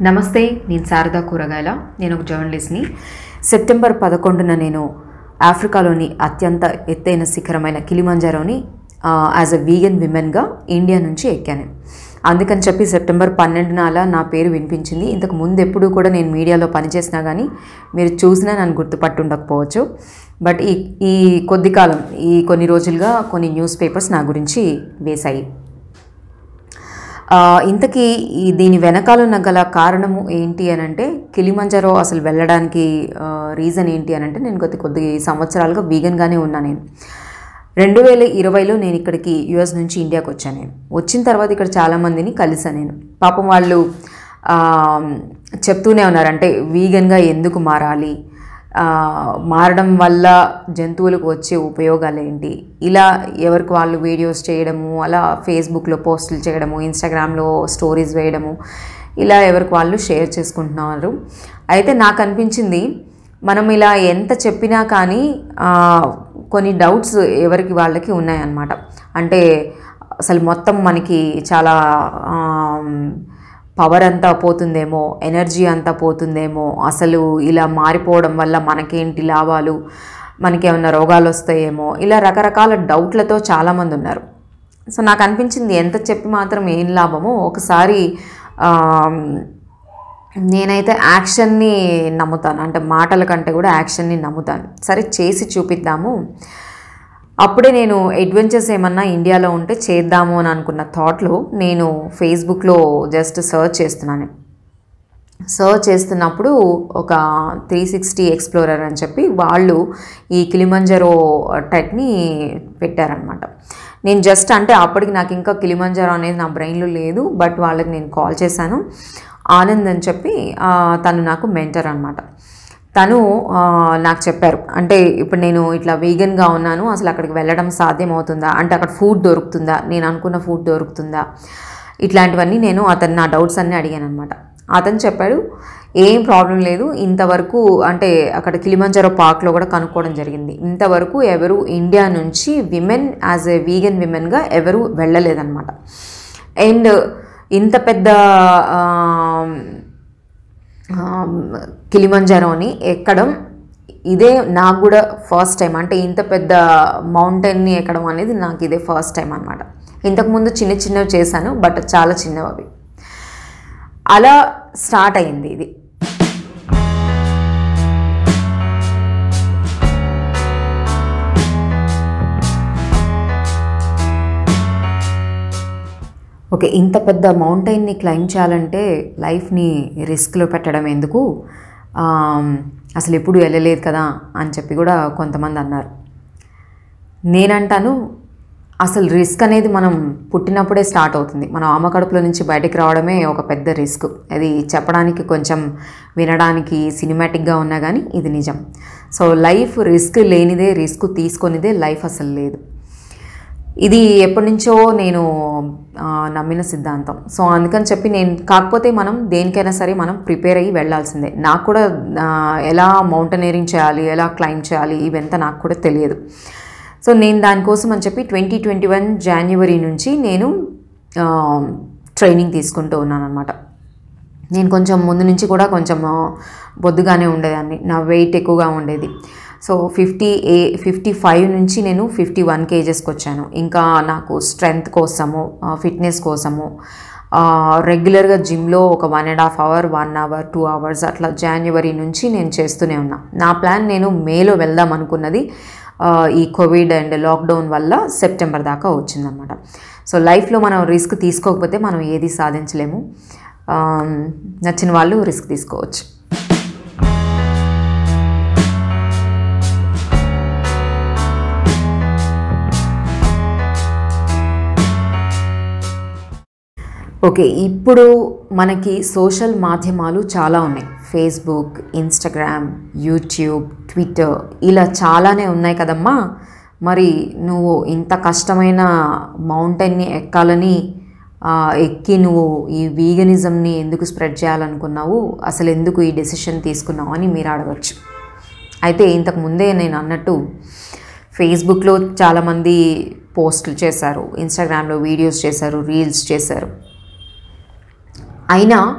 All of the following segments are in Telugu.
నమస్తే నేను శారదా కూరగాయల నేను ఒక జర్నలిస్ట్ని సెప్టెంబర్ పదకొండున నేను ఆఫ్రికాలోని అత్యంత ఎత్తైన శిఖరమైన కిలిమంజారోని యాజ్ అ వీగన్ విమెన్గా ఇండియా నుంచి ఎక్కాను అందుకని చెప్పి సెప్టెంబర్ పన్నెండున అలా నా పేరు వినిపించింది ఇంతకు ముందు ఎప్పుడూ కూడా నేను మీడియాలో పనిచేసినా కానీ మీరు చూసినా నన్ను గుర్తుపట్టుండకపోవచ్చు బట్ ఈ ఈ కొద్ది కాలం ఈ కొన్ని రోజులుగా కొన్ని న్యూస్ పేపర్స్ నా గురించి వేశాయి ఆ, ఇంతకీ ఈ దీని వెనకాల ఉన్న గల కారణము ఏంటి అని అంటే కిలిమంజారో అసలు వెళ్ళడానికి రీజన్ ఏంటి అని అంటే నేను కొద్ది కొద్ది సంవత్సరాలుగా వీగన్గానే ఉన్నా నేను రెండు వేల ఇరవైలో నేను ఇక్కడికి యుఎస్ నుంచి ఇండియాకి వచ్చాను నేను వచ్చిన తర్వాత ఇక్కడ చాలామందిని కలిసాను నేను పాపం వాళ్ళు ఆ, చెప్తూనే ఉన్నారు అంటే వీగన్గా ఎందుకు మారాలి ఆ, మారడం వల్ల జంతువులకు వచ్చే ఉపయోగాలు ఏంటి ఇలా ఎవరికి వాళ్ళు వీడియోస్ చేయడము అలా ఫేస్బుక్లో పోస్టులు చేయడము ఇన్స్టాగ్రామ్లో స్టోరీస్ వేయడము ఇలా ఎవరికి వాళ్ళు షేర్ చేసుకుంటున్నారు అయితే నాకు అనిపించింది మనం ఇలా ఎంత చెప్పినా కానీ ఆ, కొన్ని డౌట్స్ ఎవరికి వాళ్ళకి ఉన్నాయన్నమాట అంటే అసలు మొత్తం మనకి చాలా ఆ, పవర్ అంతా పోతుందేమో ఎనర్జీ అంతా పోతుందేమో అసలు ఇలా మారిపోవడం వల్ల మనకేంటి లాభాలు మనకేమన్నా రోగాలు వస్తాయేమో ఇలా రకరకాల డౌట్లతో చాలామంది ఉన్నారు సో నాకు అనిపించింది ఎంత చెప్పి మాత్రం ఏం లాభమో ఒకసారి ఆ, నేనైతే యాక్షన్ని నమ్ముతాను అంటే మాటల కంటే కూడా యాక్షన్ని నమ్ముతాను సరే చేసి చూపిద్దాము అప్పుడే నేను అడ్వెంచర్స్ ఏమన్నా ఇండియాలో ఉంటే చేద్దాము అని అనుకున్న థాట్లో నేను ఫేస్బుక్లో జస్ట్ సర్చ్ చేస్తున్నాను సర్చ్ చేస్తున్నప్పుడు ఒక త్రీ సిక్స్టీ ఎక్స్ప్లోరర్ అని చెప్పి వాళ్ళు ఈ కిలిమంజరో ట్రెక్ని పెట్టారనమాట నేను జస్ట్ అంటే అప్పటికి నాకు ఇంకా కిలిమంజరో అనేది నా బ్రెయిన్లో లేదు బట్ వాళ్ళకి నేను కాల్ చేశాను ఆనంద్ అని చెప్పి ఆ, తను నాకు మెంటర్ అనమాట తను ఆ, నాకు చెప్పారు అంటే ఇప్పుడు నేను ఇట్లా వీగన్గా ఉన్నాను అసలు అక్కడికి వెళ్ళడం సాధ్యం అవుతుందా అంటే అక్కడ ఫుడ్ దొరుకుతుందా నేను అనుకున్న ఫుడ్ దొరుకుతుందా ఇట్లాంటివన్నీ నేను అతను నా డౌట్స్ అన్నీ అడిగాను అనమాట అతను చెప్పాడు ఏం ప్రాబ్లం లేదు ఇంతవరకు అంటే అక్కడ కిలిమంజారో పార్క్లో కూడా కనుక్కోవడం జరిగింది ఇంతవరకు ఎవరు ఇండియా నుంచి విమెన్ యాజ్ ఎ వీగన్ విమెన్గా ఎవరు వెళ్ళలేదన్నమాట అండ్ ఇంత పెద్ద ఆ, కిలిమంజారోని ఎక్కడం ఇదే నాకు కూడా ఫస్ట్ టైం అంటే ఇంత పెద్ద మౌంటైన్ని ఎక్కడం అనేది నాకు ఇదే ఫస్ట్ టైం అనమాట ఇంతకుముందు చిన్న చిన్నవి చేశాను బట్ చాలా చిన్నవి అవి అలా స్టార్ట్ అయింది ఇది ఓకే ఇంత పెద్ద మౌంటైన్ని క్లైమ్ చేయాలంటే లైఫ్ని రిస్క్లో పెట్టడం ఎందుకు ఆమ్, అసలు ఎప్పుడు వెళ్ళలేదు కదా అని చెప్పి కూడా కొంతమంది అన్నారు నేనంటాను అసలు రిస్క్ అనేది మనం పుట్టినప్పుడే స్టార్ట్ అవుతుంది మనం అమ్మ కడుపులో నుంచి బయటికి రావడమే ఒక పెద్ద రిస్క్ అది చెప్పడానికి కొంచెం వినడానికి సినిమాటిక్గా ఉన్నా కానీ ఇది నిజం సో లైఫ్ రిస్క్ లేనిదే రిస్క్ తీసుకొనిదే లైఫ్ అసలు లేదు ఇది ఎప్పటి నుంచో నేను ఆ, నమ్మిన సిద్ధాంతం సో అందుకని చెప్పి నేను కాకపోతే మనం దేనికైనా సరే మనం ప్రిపేర్ అయ్యి వెళ్ళాల్సిందే నాకు కూడా ఆ, ఎలా మౌంటైనరింగ్ చేయాలి ఎలా క్లైమ్ చేయాలి ఇవంతా నాకు కూడా తెలియదు సో నేను దానికోసం అని చెప్పి ట్వంటీ ట్వంటీ వన్ జనవరి నుంచి నేను ఆ, ట్రైనింగ్ తీసుకుంటూ ఉన్నాను అనమాట నేను కొంచెం ముందు నుంచి కూడా కొంచెం ఆ, బొద్దుగానే ఉండేదాన్ని నా వెయిట్ ఎక్కువగా ఉండేది so fifty uh fifty five నుంచి నేను ఫిఫ్టీ వన్ కేజెస్కి వచ్చాను ఇంకా నాకు స్ట్రెంగ్త్ కోసము ఫిట్నెస్ కోసము రెగ్యులర్గా జిమ్లో ఒక one and half hour one hour two hours అట్లా జనవరి నుంచి నేను చేస్తూనే ఉన్నా నా ప్లాన్ నేను మేలో వెళ్దాం అనుకున్నది ఆ, ఈ కోవిడ్ అండ్ లాక్డౌన్ వల్ల సెప్టెంబర్ దాకా వచ్చిందనమాట సో లైఫ్లో మనం రిస్క్ తీసుకోకపోతే మనం ఏది సాధించలేము ఆ, నచ్చిన వాళ్ళు రిస్క్ తీసుకోవచ్చు ఓకే ఇప్పుడు మనకి సోషల్ మాధ్యమాలు చాలా ఉన్నాయి ఫేస్బుక్ ఇన్స్టాగ్రామ్ యూట్యూబ్ ట్విట్టర్ ఇలా చాలానే ఉన్నాయి కదమ్మా మరి నువ్వు ఇంత కష్టమైన మౌంటైన్ని ఎక్కాలని ఆ, ఎక్కి నువ్వు ఈ వీగనిజంని ఎందుకు స్ప్రెడ్ చేయాలనుకున్నావు అసలు ఎందుకు ఈ డెసిషన్ తీసుకున్నావు అని మీరు అడగచ్చు అయితే ఇంతకు ముందే నేను అన్నట్టు ఫేస్బుక్లో చాలామంది పోస్టులు చేశారు ఇన్స్టాగ్రామ్లో వీడియోస్ చేశారు రీల్స్ చేశారు అయినా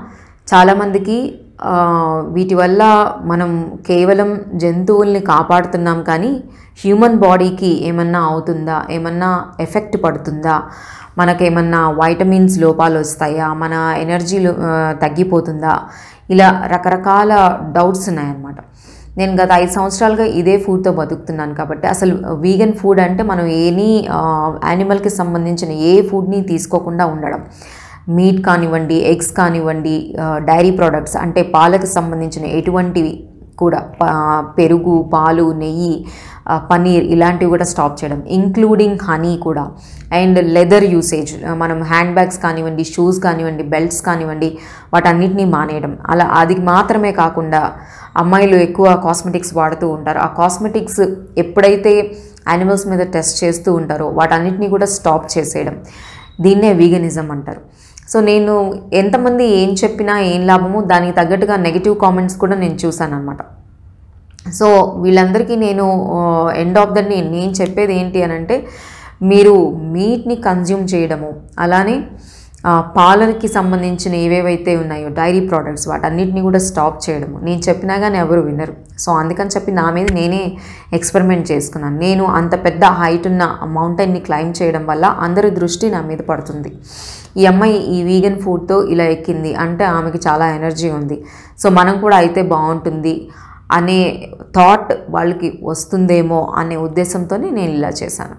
చాలామందికి ఆ, వీటి వల్ల మనం కేవలం జంతువుల్ని కాపాడుతున్నాం కానీ హ్యూమన్ బాడీకి ఏమన్నా అవుతుందా ఏమన్నా ఎఫెక్ట్ పడుతుందా మనకేమన్నా వైటమిన్స్ లోపాలు వస్తాయా మన ఎనర్జీ తగ్గిపోతుందా ఇలా రకరకాల డౌట్స్ ఉన్నాయన్నమాట నేను గత ఐదు సంవత్సరాలుగా ఇదే ఫుడ్తో బతుకుతున్నాను కాబట్టి అసలు వీగన్ ఫుడ్ అంటే మనం ఏనీ యానిమల్కి సంబంధించిన ఏ ఫుడ్ని తీసుకోకుండా ఉండడం మీట్ కానివ్వండి ఎగ్స్ కానివ్వండి డైరీ ప్రోడక్ట్స్ అంటే పాలకు సంబంధించిన ఎటువంటివి కూడా ప- పెరుగు పాలు నెయ్యి ఆ, పన్నీర్ ఇలాంటివి కూడా స్టాప్ చేయడం ఇంక్లూడింగ్ హనీ కూడా అండ్ లెదర్ యూసేజ్ మనం హ్యాండ్ బ్యాగ్స్ కానివ్వండి షూస్ కానివ్వండి బెల్ట్స్ కానివ్వండి వాటన్నిటిని మానేయడం అలా అది మాత్రమే కాకుండా అమ్మాయిలు ఎక్కువ కాస్మెటిక్స్ వాడుతూ ఉంటారు ఆ కాస్మెటిక్స్ ఎప్పుడైతే యానిమల్స్ మీద టెస్ట్ చేస్తూ ఉంటారో వాటన్నిటిని కూడా స్టాప్ చేసేయడం దీన్నే వీగనిజం అంటారు సో నేను ఎంతమంది ఏం చెప్పినా ఏం లాభము దానికి తగ్గట్టుగా నెగిటివ్ కామెంట్స్ కూడా నేను చూశాను అనమాట సో వీళ్ళందరికీ నేను ఎండ్ ఆఫ్ ద డే నేను చెప్పేది ఏంటి అని అంటే మీరు మీట్ని కన్జ్యూమ్ చేయడము అలానే ఆ, పాలకి సంబంధించిన ఏవేవైతే ఉన్నాయో డైరీ ప్రోడక్ట్స్ వాటన్నిటిని కూడా స్టాప్ చేయడము నేను చెప్పినా కానీ ఎవరు వినరు సో అందుకని చెప్పి నా మీద నేనే ఎక్స్పెరిమెంట్ చేసుకున్నాను నేను అంత పెద్ద హైట్ ఉన్న మౌంటైన్ని క్లైమ్ చేయడం వల్ల అందరి దృష్టి నా మీద పడుతుంది ఈ అమ్మాయి ఈ వీగన్ ఫుడ్తో ఇలా ఎక్కింది అంటే ఆమెకి చాలా ఎనర్జీ ఉంది సో మనం కూడా అయితే బాగుంటుంది అనే థాట్ వాళ్ళకి వస్తుందేమో అనే ఉద్దేశంతోనే నేను ఇలా చేశాను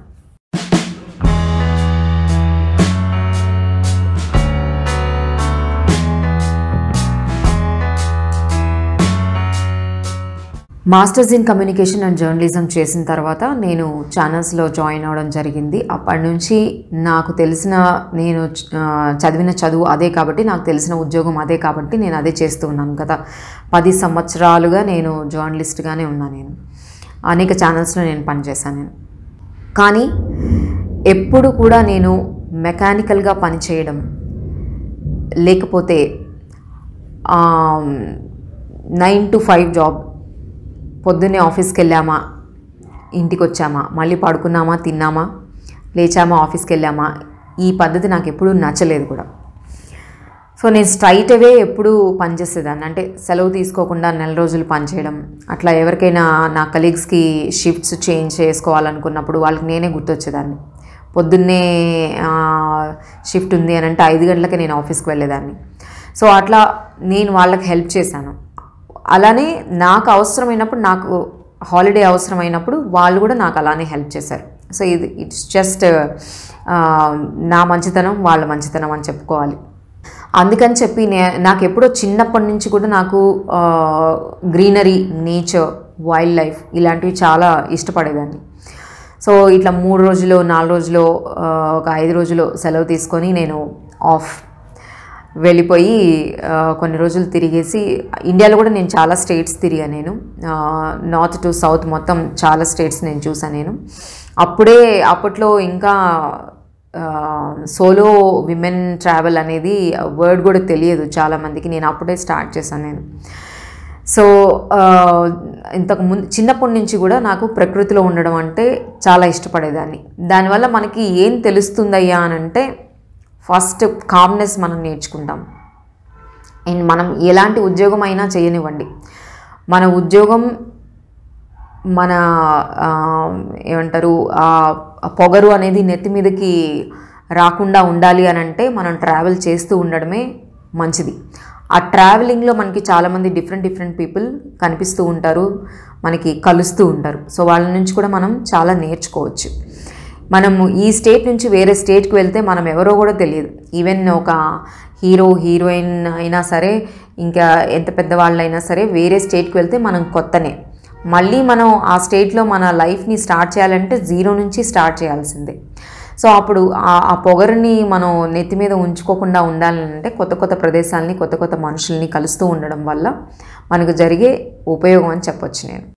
masters in communication and journalism చేసిన తర్వాత నేను ఛానల్స్లో జాయిన్ అవ్వడం జరిగింది అప్పటి నుంచి నాకు తెలిసిన నేను ఆ, చదివిన చదువు అదే కాబట్టి నాకు తెలిసిన ఉద్యోగం అదే కాబట్టి నేను అదే చేస్తూ ఉన్నాను గత పది సంవత్సరాలుగా నేను జర్నలిస్ట్గానే ఉన్నా నేను అనేక ఛానల్స్లో నేను పనిచేశాను నేను కానీ ఎప్పుడు కూడా నేను మెకానికల్గా పనిచేయడం లేకపోతే నైన్ టు ఫైవ్ జాబ్ పొద్దున్నే ఆఫీస్కి వెళ్ళామా ఇంటికి వచ్చామా మళ్ళీ పడుకున్నామా తిన్నామా లేచామా ఆఫీస్కి వెళ్ళామా ఈ పద్ధతి నాకు ఎప్పుడూ నచ్చలేదు కూడా సో నేను స్ట్రైట్ అవే ఎప్పుడు పనిచేసేదాన్ని అంటే సెలవు తీసుకోకుండా నెల రోజులు పనిచేయడం అట్లా ఎవరికైనా నా కలీగ్స్కి షిఫ్ట్స్ చేంజ్ చేసుకోవాలనుకున్నప్పుడు వాళ్ళకి నేనే గుర్తొచ్చేదాన్ని పొద్దున్నే షిఫ్ట్ ఉంది అని అంటే ఐదు గంటలకి నేను ఆఫీస్కి వెళ్ళేదాన్ని సో అట్లా నేను వాళ్ళకి హెల్ప్ చేశాను అలానే నాకు అవసరమైనప్పుడు నాకు హాలిడే అవసరమైనప్పుడు వాళ్ళు కూడా నాకు అలానే హెల్ప్ చేశారు సో ఇది ఇట్స్ జస్ట్ నా మంచితనం వాళ్ళ మంచితనం అని చెప్పుకోవాలి అందుకని చెప్పి నే నాకు ఎప్పుడో చిన్నప్పటి నుంచి కూడా నాకు గ్రీనరీ నేచర్ వైల్డ్ లైఫ్ ఇలాంటివి చాలా ఇష్టపడేదాన్ని సో ఇట్లా మూడు రోజులు నాలుగు రోజులు ఆ, ఒక ఐదు రోజులు సెలవు తీసుకొని నేను ఆఫ్ వెళ్ళిపోయి ఆ, కొన్ని రోజులు తిరిగేసి ఇండియాలో కూడా నేను చాలా స్టేట్స్ తిరిగా నేను నార్త్ టు సౌత్ మొత్తం చాలా స్టేట్స్ నేను చూసాను నేను అప్పుడే అప్పట్లో ఇంకా సోలో విమెన్ ట్రావెల్ అనేది వర్డ్ కూడా తెలియదు చాలామందికి నేను అప్పుడే స్టార్ట్ చేశాను నేను సో ఆ, ఇంతకు ముందు చిన్నప్పటి నుంచి కూడా నాకు ప్రకృతిలో ఉండడం అంటే చాలా ఇష్టపడేదాన్ని దానివల్ల మనకి ఏం తెలుస్తుందయ్యా అని అంటే ఫస్ట్ కామ్నెస్ మనం నేర్చుకుంటాం అండ్ మనం ఎలాంటి ఉద్యోగం అయినా చేయనివ్వండి మన ఉద్యోగం మన ఆ, ఏమంటారు ఆ ఆ పొగరు అనేది నెత్తి మీదకి రాకుండా ఉండాలి అని అంటే మనం ట్రావెల్ చేస్తూ ఉండడమే మంచిది ఆ ట్రావెలింగ్లో మనకి చాలామంది డిఫరెంట్ డిఫరెంట్ పీపుల్ కనిపిస్తూ ఉంటారు మనకి కలుస్తూ ఉంటారు సో వాళ్ళ నుంచి కూడా మనం చాలా నేర్చుకోవచ్చు మనము ఈ స్టేట్ నుంచి వేరే స్టేట్కి వెళ్తే మనం ఎవరో కూడా తెలియదు ఈవెన్ ఒక హీరో హీరోయిన్ అయినా సరే ఇంకా ఎంత పెద్దవాళ్ళైనా సరే వేరే స్టేట్కి వెళ్తే మనం కొత్తనే మళ్ళీ మనం ఆ స్టేట్లో మన లైఫ్ని స్టార్ట్ చేయాలంటే జీరో నుంచి స్టార్ట్ చేయాల్సిందే సో అప్పుడు ఆ- ఆ పొగరుని మనం నెత్తి మీద ఉంచుకోకుండా ఉండాలంటే కొత్త కొత్త ప్రదేశాలని కొత్త కొత్త మనుషుల్ని కలుస్తూ ఉండడం వల్ల మనకు జరిగే ఉపయోగం అని చెప్పొచ్చు నేను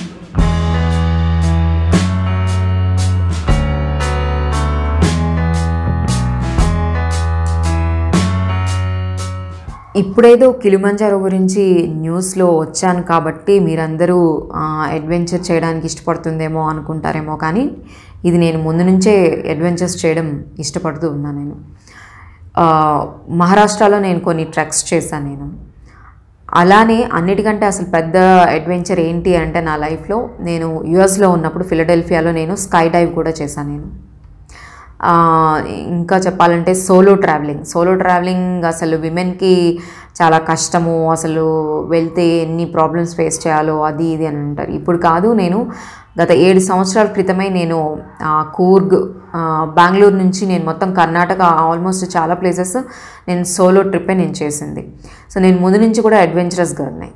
ఇప్పుడేదో కిలిమంజారో గురించి న్యూస్లో వచ్చాను కాబట్టి మీరందరూ అడ్వెంచర్ చేయడానికి ఇష్టపడుతుందేమో అనుకుంటారేమో కానీ ఇది నేను ముందు నుంచే అడ్వెంచర్స్ చేయడం ఇష్టపడుతూ ఉన్నా నేను ఆ, మహారాష్ట్రలో నేను కొన్ని ట్రెక్స్ చేశాను నేను అలానే అన్నిటికంటే అసలు పెద్ద అడ్వెంచర్ ఏంటి అంటే నా లైఫ్లో నేను యుఎస్లో ఉన్నప్పుడు ఫిలడెల్ఫియాలో నేను స్కై డైవ్ కూడా చేశాను నేను ఆ, ఇంకా చెప్పాలంటే సోలో ట్రావెలింగ్ సోలో ట్రావెలింగ్ అసలు విమెన్కి చాలా కష్టము అసలు వెళ్తే ఎన్ని ప్రాబ్లమ్స్ ఫేస్ చేయాలో అది ఇది అని అంటారు ఇప్పుడు కాదు నేను గత ఏడు సంవత్సరాల క్రితమే నేను ఆ, కూర్గ్ ఆ, బెంగళూరు నుంచి నేను మొత్తం కర్ణాటక ఆల్మోస్ట్ చాలా ప్లేసెస్ నేను సోలో ట్రిప్పే నేను చేసింది సో నేను ముందు నుంచి కూడా అడ్వెంచరస్ గర్ల్ని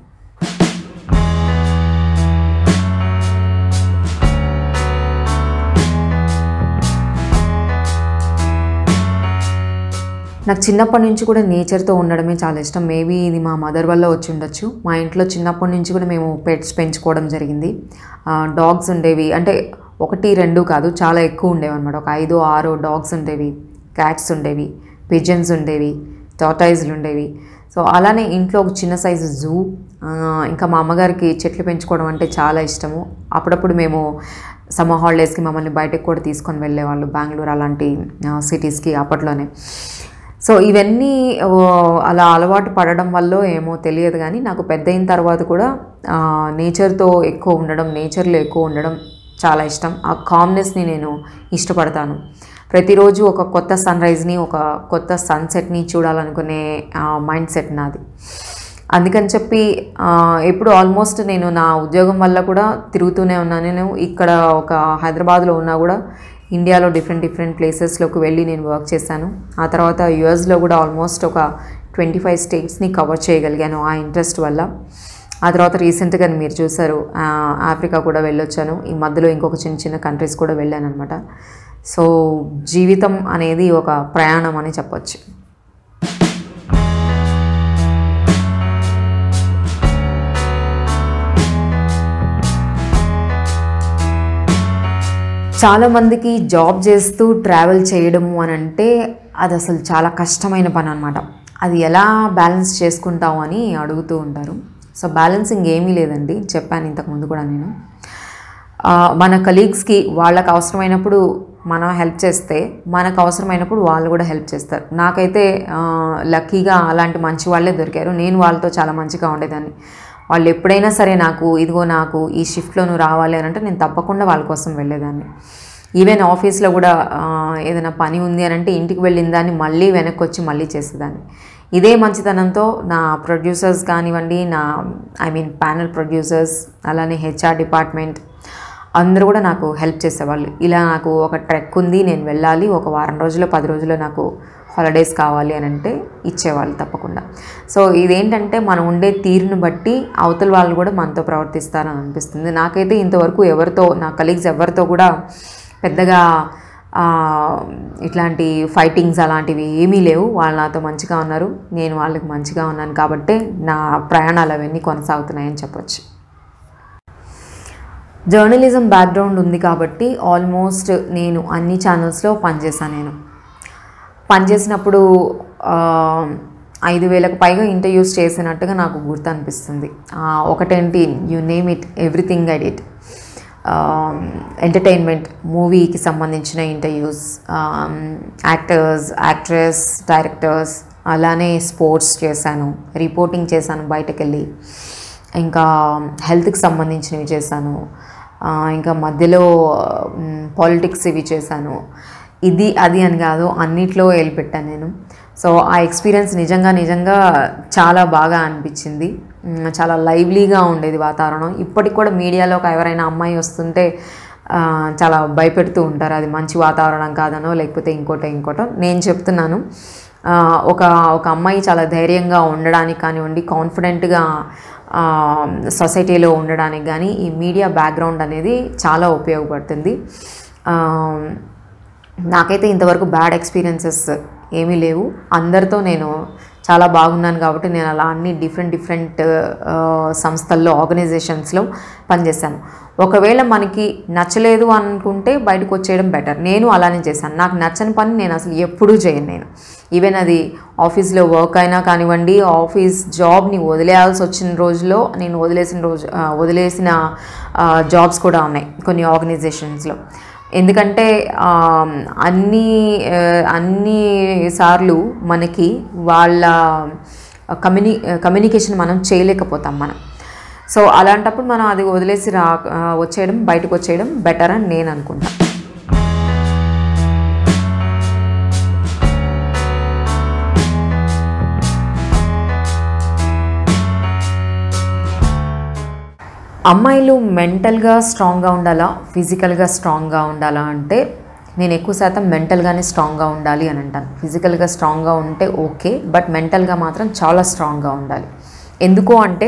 నాకు చిన్నప్పటి నుంచి కూడా నేచర్తో ఉండడమే చాలా ఇష్టం మేబీ ఇది మా మదర్ వల్ల వచ్చి ఉండొచ్చు మా ఇంట్లో చిన్నప్పటి నుంచి కూడా మేము పెట్స్ పెంచుకోవడం జరిగింది డాగ్స్ ఉండేవి అంటే ఒకటి రెండు కాదు చాలా ఎక్కువ ఉండేవి అనమాట ఒక ఐదు ఆరు డాగ్స్ ఉండేవి క్యాట్స్ ఉండేవి పిజన్స్ ఉండేవి టాటాయిజ్లు ఉండేవి సో అలానే ఇంట్లో ఒక చిన్న సైజు జూ ఇంకా మా అమ్మగారికి చెట్లు పెంచుకోవడం అంటే చాలా ఇష్టము అప్పుడప్పుడు మేము సమ్మర్ హాలిడేస్కి మమ్మల్ని బయటకు కూడా తీసుకొని వెళ్ళేవాళ్ళు బెంగళూరు అలాంటి సిటీస్కి అప్పట్లోనే సో ఇవన్నీ ఓ, అలా అలవాటు పడడం వల్ల ఏమో తెలియదు కానీ నాకు పెద్ద అయిన తర్వాత కూడా నేచర్తో ఎక్కువ ఉండడం నేచర్లో ఎక్కువ ఉండడం చాలా ఇష్టం ఆ కామ్నెస్ని నేను ఇష్టపడతాను ప్రతిరోజు ఒక కొత్త సన్ రైజ్ని ఒక కొత్త సన్సెట్ని చూడాలనుకునే మైండ్ సెట్ నాది అందుకని చెప్పి ఆ, ఎప్పుడు ఆల్మోస్ట్ నేను నా ఉద్యోగం వల్ల కూడా తిరుగుతూనే ఉన్నాను నేను ఇక్కడ ఒక హైదరాబాద్లో ఉన్నా కూడా ఇండియాలో డిఫరెంట్ డిఫరెంట్ ప్లేసెస్లోకి వెళ్ళి నేను వర్క్ చేశాను ఆ తర్వాత యుఎస్లో కూడా ఆల్మోస్ట్ ఒక ట్వంటీ ఫైవ్ స్టేట్స్ని కవర్ చేయగలిగాను ఆ ఇంట్రెస్ట్ వల్ల ఆ తర్వాత రీసెంట్గా మీరు చూసారు ఆ, ఆఫ్రికా కూడా వెళ్ళొచ్చాను ఈ మధ్యలో ఇంకొక చిన్న చిన్న కంట్రీస్ కూడా వెళ్ళాను అనమాట సో జీవితం అనేది ఒక ప్రయాణం అని చెప్పొచ్చు చాలామందికి జాబ్ చేస్తూ ట్రావెల్ చేయడము అని అంటే అది అసలు చాలా కష్టమైన పని అనమాట అది ఎలా బ్యాలెన్స్ చేసుకుంటావు అని అడుగుతూ ఉంటారు సో బ్యాలెన్సింగ్ ఏమీ లేదండి చెప్పాను ఇంతకుముందు కూడా నేను ఆ, మన కలీగ్స్కి వాళ్ళకి అవసరమైనప్పుడు మనం హెల్ప్ చేస్తే మనకు అవసరమైనప్పుడు వాళ్ళు కూడా హెల్ప్ చేస్తారు నాకైతే ఆ, లక్కీగా అలాంటి మంచి వాళ్ళే దొరికారు నేను వాళ్ళతో చాలా మంచిగా ఉండేదాన్ని వాళ్ళు ఎప్పుడైనా సరే నాకు ఇదిగో నాకు ఈ షిఫ్ట్లో నువ్వు రావాలి అని అంటే నేను తప్పకుండా వాళ్ళ కోసం వెళ్ళేదాన్ని ఈవెన్ ఆఫీస్లో కూడా ఆ, ఏదైనా పని ఉంది అని అంటే ఇంటికి వెళ్ళిన దాన్ని మళ్ళీ వెనక్కి వచ్చి మళ్ళీ చేసేదాన్ని ఇదే మంచితనంతో నా ప్రొడ్యూసర్స్ కానివ్వండి నా ఐ మీన్ ప్యానల్ ప్రొడ్యూసర్స్ అలానే హెచ్ఆర్ డిపార్ట్మెంట్ అందరూ కూడా నాకు హెల్ప్ చేసేవాళ్ళు ఇలా నాకు ఒక ట్రెక్ ఉంది నేను వెళ్ళాలి ఒక వారం రోజుల్లో పది రోజుల్లో నాకు హాలిడేస్ కావాలి అని అంటే ఇచ్చేవాళ్ళు తప్పకుండా సో ఇదేంటంటే మనం ఉండే తీరును బట్టి అవతల వాళ్ళు కూడా మనతో ప్రవర్తిస్తారని అనిపిస్తుంది నాకైతే ఇంతవరకు ఎవరితో నా కలీగ్స్ ఎవరితో కూడా పెద్దగా ఆ, ఇట్లాంటి ఫైటింగ్స్ అలాంటివి ఏమీ లేవు వాళ్ళు నాతో మంచిగా ఉన్నారు నేను వాళ్ళకి మంచిగా ఉన్నాను కాబట్టే నా ప్రయాణాలు అవన్నీ కొనసాగుతున్నాయని చెప్పొచ్చు జర్నలిజం బ్యాక్గ్రౌండ్ ఉంది కాబట్టి ఆల్మోస్ట్ నేను అన్ని ఛానల్స్లో పనిచేశాను నేను పనిచేసినప్పుడు ఆ, ఐదు వేలకు పైగా ఇంటర్వ్యూస్ చేసినట్టుగా నాకు గుర్తు అనిపిస్తుంది ఆ, ఒకటేంటి you name it everything I did entertainment మూవీకి సంబంధించిన ఇంటర్వ్యూస్ యాక్టర్స్ యాక్ట్రెస్ డైరెక్టర్స్ అలానే స్పోర్ట్స్ చేశాను రిపోర్టింగ్ చేశాను బయటకు వెళ్ళి ఇంకా హెల్త్కి సంబంధించినవి చేశాను ఆ, ఇంకా మధ్యలో పాలిటిక్స్ ఇవి చేశాను ఇది అది అని కాదు అన్నిట్లో వెళ్ళిపెట్టాను నేను సో ఆ ఎక్స్పీరియన్స్ నిజంగా నిజంగా చాలా బాగా అనిపించింది మ్, చాలా లైవ్లీగా ఉండేది వాతావరణం ఇప్పటికి కూడా మీడియాలో ఒక ఎవరైనా అమ్మాయి వస్తుంటే ఆ, చాలా భయపెడుతూ ఉంటారు అది మంచి వాతావరణం కాదనో లేకపోతే ఇంకోటో ఇంకోటో నేను చెప్తున్నాను ఆ, ఒక ఒక అమ్మాయి చాలా ధైర్యంగా ఉండడానికి కానివ్వండి కాన్ఫిడెంట్గా సొసైటీలో ఉండడానికి కానీ ఈ మీడియా బ్యాక్గ్రౌండ్ అనేది చాలా ఉపయోగపడుతుంది ఆ, నాకైతే ఇంతవరకు బ్యాడ్ ఎక్స్పీరియన్సెస్ ఏమీ లేవు అందరితో నేను చాలా బాగున్నాను కాబట్టి నేను అలా అన్ని డిఫరెంట్ డిఫరెంట్ సంస్థల్లో ఆర్గనైజేషన్స్లో పనిచేశాను ఒకవేళ మనకి నచ్చలేదు అనుకుంటే బయటకు వచ్చేయడం బెటర్ నేను అలానే చేశాను నాకు నచ్చని పని నేను అసలు ఎప్పుడూ చేయను నేను ఈవెన్ అది ఆఫీస్లో వర్క్ అయినా కానివ్వండి ఆఫీస్ జాబ్ని వదిలేయాల్సి వచ్చిన రోజులో నేను వదిలేసిన రోజు ఆ, వదిలేసిన జాబ్స్ కూడా ఉన్నాయి కొన్ని ఆర్గనైజేషన్స్లో ఎందుకంటే ఆ, అన్ని ఆ, అన్ని ఆ, అన్ని సార్లు మనకి వాళ్ళ కమ్యూని కమ్యూనికేషన్ మనం చేయలేకపోతాం మనం సో అలాంటప్పుడు మనం అది వదిలేసి రా ఆ, వచ్చేయడం బయటకు వచ్చేయడం బెటర్ అని నేను అనుకుంటాను అమ్మాయిలు మెంటల్గా స్ట్రాంగ్గా ఉండాలా ఫిజికల్గా స్ట్రాంగ్గా ఉండాలా అంటే నేను ఎక్కువ శాతం మెంటల్గానే స్ట్రాంగ్గా ఉండాలి అని అంటాను ఫిజికల్గా స్ట్రాంగ్గా ఉంటే ఓకే బట్ మెంటల్గా మాత్రం చాలా స్ట్రాంగ్గా ఉండాలి ఎందుకు అంటే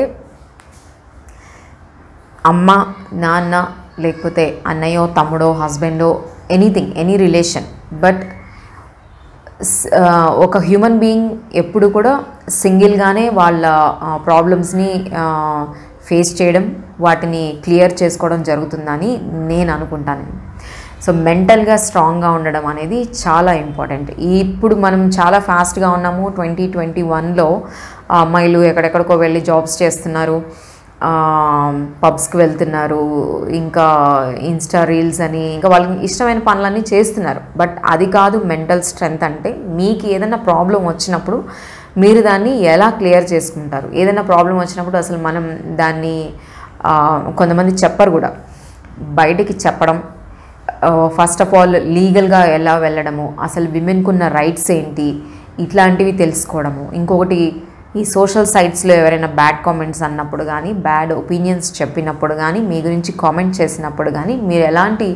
అమ్మ నాన్న లేకపోతే అన్నయ్యో తమ్ముడో హస్బెండో ఎనీథింగ్ ఎనీ రిలేషన్ బట్ స్- ఆ, ఒక హ్యూమన్ బీయింగ్ ఎప్పుడు కూడా సింగిల్గానే వాళ్ళ ప్రాబ్లమ్స్ని ఫేస్ చేయడం వాటిని క్లియర్ చేసుకోవడం జరుగుతుందని నేను అనుకుంటాను సో మెంటల్గా స్ట్రాంగ్గా ఉండడం అనేది చాలా ఇంపార్టెంట్ ఇప్పుడు మనం చాలా ఫాస్ట్గా ఉన్నాము ట్వంటీ ట్వంటీ వన్లో అమ్మాయిలు ఎక్కడెక్కడికో వెళ్ళి జాబ్స్ చేస్తున్నారు పబ్స్కి వెళ్తున్నారు ఇంకా ఇన్స్టా రీల్స్ అని ఇంకా వాళ్ళకి ఇష్టమైన పనులన్నీ చేస్తున్నారు బట్ అది కాదు మెంటల్ స్ట్రెంగ్త్ అంటే మీకు ఏదైనా ప్రాబ్లం వచ్చినప్పుడు మీరు దాన్ని ఎలా క్లియర్ చేసుకుంటారు ఏదైనా ప్రాబ్లం వచ్చినప్పుడు అసలు మనం దాన్ని ఆ, కొంతమంది చెప్పరు కూడా బయటికి చెప్పడం ఫస్ట్ ఆఫ్ ఆల్ లీగల్గా ఎలా వెళ్ళడము అసలు విమెన్కి ఉన్న రైట్స్ ఏంటి ఇట్లాంటివి తెలుసుకోవడము ఇంకొకటి ఈ సోషల్ సైట్స్లో ఎవరైనా బ్యాడ్ కామెంట్స్ అన్నప్పుడు కానీ బ్యాడ్ ఒపీనియన్స్ చెప్పినప్పుడు కానీ మీ గురించి కామెంట్ చేసినప్పుడు కానీ మీరు ఎలాంటి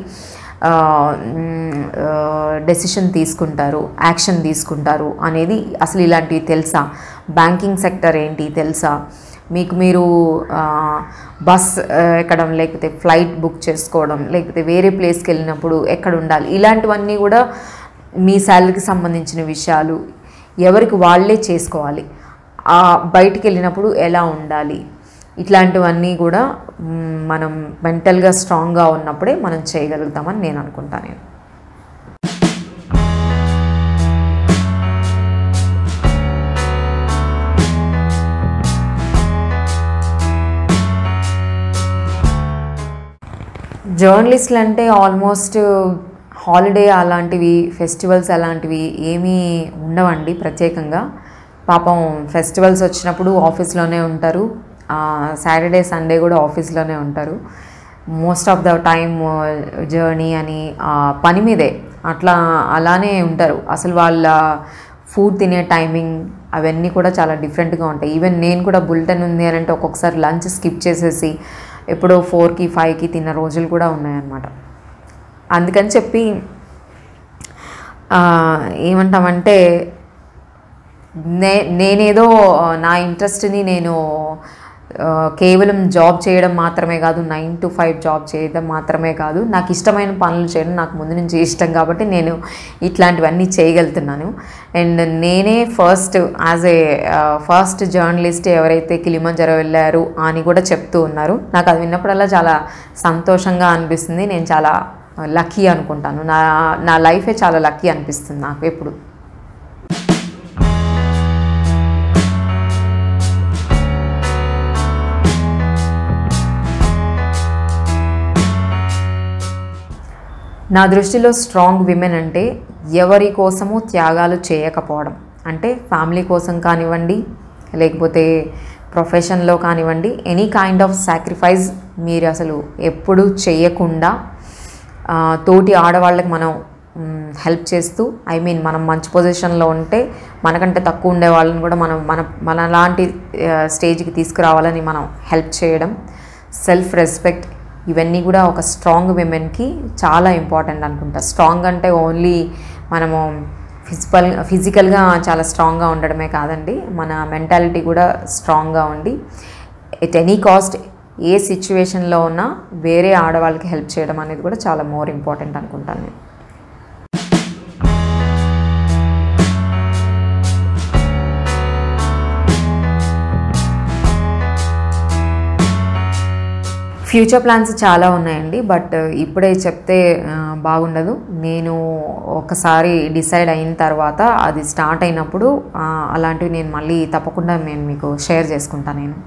డెసిషన్ తీసుకుంటారు యాక్షన్ తీసుకుంటారు అనేది అసలు ఇలాంటివి తెలుసా బ్యాంకింగ్ సెక్టర్ ఏంటి తెలుసా మీకు మీరు ఆ, బస్ ఆ, ఎక్కడం లేకపోతే ఫ్లైట్ బుక్ చేసుకోవడం లేకపోతే వేరే ప్లేస్కి వెళ్ళినప్పుడు ఎక్కడ ఉండాలి ఇలాంటివన్నీ కూడా మీ శాలరీకి సంబంధించిన విషయాలు ఎవరికి వాళ్ళే చేసుకోవాలి ఆ బయటికి వెళ్ళినప్పుడు ఎలా ఉండాలి ఇట్లాంటివన్నీ కూడా మ్, మనం మెంటల్గా స్ట్రాంగ్గా ఉన్నప్పుడే మనం చేయగలుగుతామని నేను అనుకుంటాను నేను జర్నలిస్టులు అంటే ఆల్మోస్ట్ హాలిడే అలాంటివి ఫెస్టివల్స్ అలాంటివి ఏమీ ఉండవండి ప్రత్యేకంగా పాపం ఫెస్టివల్స్ వచ్చినప్పుడు ఆఫీస్లోనే ఉంటారు సాటర్డే సండే కూడా ఆఫీస్లోనే ఉంటారు most of the time journey అని ఆ, పని మీదే అట్లా అలానే ఉంటారు అసలు వాళ్ళ ఫుడ్ తినే టైమింగ్ అవన్నీ కూడా చాలా డిఫరెంట్గా ఉంటాయి ఈవెన్ నేను కూడా బులెటిన్ ఉంది అని అంటే ఒక్కొక్కసారి లంచ్ స్కిప్ చేసేసి ఎప్పుడో ఫోర్కి ఫైవ్కి తిన్న రోజులు కూడా ఉన్నాయన్నమాట అందుకని చెప్పి ఆ, ఏమంటామంటే నే నేనేదో ఆ, నా ఇంట్రెస్ట్ని నేను ఆ, కేవలం జాబ్ చేయడం మాత్రమే కాదు నైన్ టు ఫైవ్ జాబ్ చేయడం మాత్రమే కాదు నాకు ఇష్టమైన పనులు చేయడం నాకు ముందు నుంచి ఇష్టం కాబట్టి నేను ఇట్లాంటివన్నీ చేయగలుగుతున్నాను అండ్ నేనే first as a first journalist ఎవరైతే కిలిమంజరో వెళ్ళారు అని కూడా చెప్తూ ఉన్నారు నాకు అది విన్నప్పుడల్లా చాలా సంతోషంగా అనిపిస్తుంది నేను చాలా లక్కీ అనుకుంటాను నా నా లైఫే చాలా లక్కీ అనిపిస్తుంది నాకు ఎప్పుడు నా దృష్టిలో స్ట్రాంగ్ విమెన్ అంటే ఎవరి కోసము త్యాగాలు చేయకపోవడం అంటే ఫ్యామిలీ కోసం కానివ్వండి లేకపోతే ప్రొఫెషన్లో కానివ్వండి ఎనీ కైండ్ ఆఫ్ సాక్రిఫైస్ మీరు అసలు ఎప్పుడు చేయకుండా ఆ, తోటి ఆడవాళ్ళకి మనం హెల్ప్ చేస్తూ ఐ మీన్ మనం మంచి పొజిషన్లో ఉంటే మనకంటే తక్కువ ఉండే వాళ్ళని కూడా మనం మన మన లాంటి స్టేజ్కి తీసుకురావాలని మనం హెల్ప్ చేయడం సెల్ఫ్ రెస్పెక్ట్ ఇవన్నీ కూడా ఒక స్ట్రాంగ్ విమెన్కి చాలా ఇంపార్టెంట్ అనుకుంటా స్ట్రాంగ్ అంటే ఓన్లీ మనము ఫిజికల్ ఫిజికల్గా చాలా స్ట్రాంగ్గా ఉండడమే కాదండి మన మెంటాలిటీ కూడా స్ట్రాంగ్గా ఉండి ఎట్ ఎనీ కాస్ట్ ఏ సిచ్యువేషన్లో ఉన్నా వేరే ఆడవాళ్ళకి హెల్ప్ చేయడం అనేది కూడా చాలా మోర్ ఇంపార్టెంట్ అనుకుంటాను నేను ఫ్యూచర్ ప్లాన్స్ చాలా ఉన్నాయండి బట్ ఇప్పుడే చెప్తే ఆ, బాగుండదు నేను ఒకసారి డిసైడ్ అయిన తర్వాత అది స్టార్ట్ అయినప్పుడు ఆ, అలాంటివి నేను మళ్ళీ తప్పకుండా నేను మీకు షేర్ చేసుకుంటాను నేను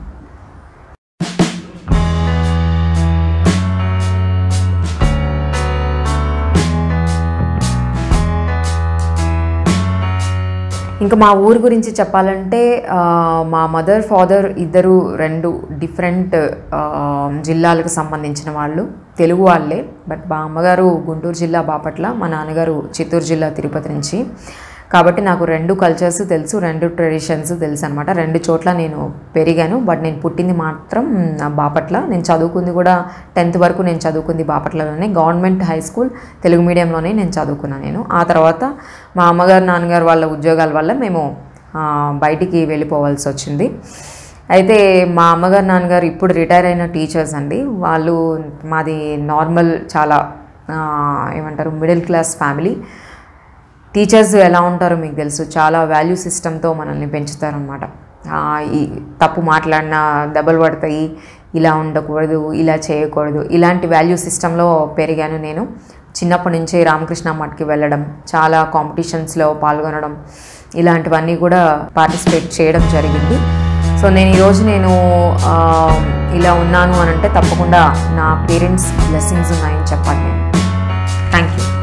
ఇంకా మా ఊరు గురించి చెప్పాలంటే ఆ, మా మదర్ ఫాదర్ ఇద్దరు రెండు డిఫరెంట్ ఆ, జిల్లాలకు సంబంధించిన వాళ్ళు తెలుగు వాళ్ళే బట్ మా అమ్మగారు గుంటూరు జిల్లా బాపట్ల మా నాన్నగారు చిత్తూరు జిల్లా తిరుపతి నుంచి కాబట్టి నాకు రెండు కల్చర్స్ తెలుసు రెండు ట్రెడిషన్స్ తెలుసు అనమాట రెండు చోట్ల నేను పెరిగాను బట్ నేను పుట్టింది మాత్రం ఆ, బాపట్ల నేను చదువుకుంది కూడా టెన్త్ వరకు నేను చదువుకుంది బాపట్లలోనే గవర్నమెంట్ హై స్కూల్ తెలుగు మీడియంలోనే నేను చదువుకున్నాను నేను ఆ తర్వాత మా అమ్మగారు నాన్నగారు వాళ్ళ ఉద్యోగాల వల్ల మేము ఆ, బయటికి వెళ్ళిపోవాల్సి వచ్చింది అయితే మా అమ్మగారు నాన్నగారు ఇప్పుడు రిటైర్ అయిన టీచర్స్ అండి వాళ్ళు మాది నార్మల్ చాలా ఆ, ఏమంటారు మిడిల్ క్లాస్ ఫ్యామిలీ టీచర్స్ ఎలా ఉంటారో మీకు తెలుసు చాలా వాల్యూ సిస్టంతో మనల్ని పెంచుతారనమాట ఈ తప్పు మాట్లాడినా దెబ్బలు పడతాయి ఇలా ఉండకూడదు ఇలా చేయకూడదు ఇలాంటి వాల్యూ సిస్టంలో పెరిగాను నేను చిన్నప్పటి నుంచే రామకృష్ణ మఠ్కి వెళ్ళడం చాలా కాంపిటీషన్స్లో పాల్గొనడం ఇలాంటివన్నీ కూడా పార్టిసిపేట్ చేయడం జరిగింది సో నేను ఈరోజు నేను ఆ, ఇలా ఉన్నాను అని అంటే తప్పకుండా నా పేరెంట్స్ బ్లెస్సింగ్స్ ఉన్నాయని చెప్పాలి నేను థ్యాంక్ యూ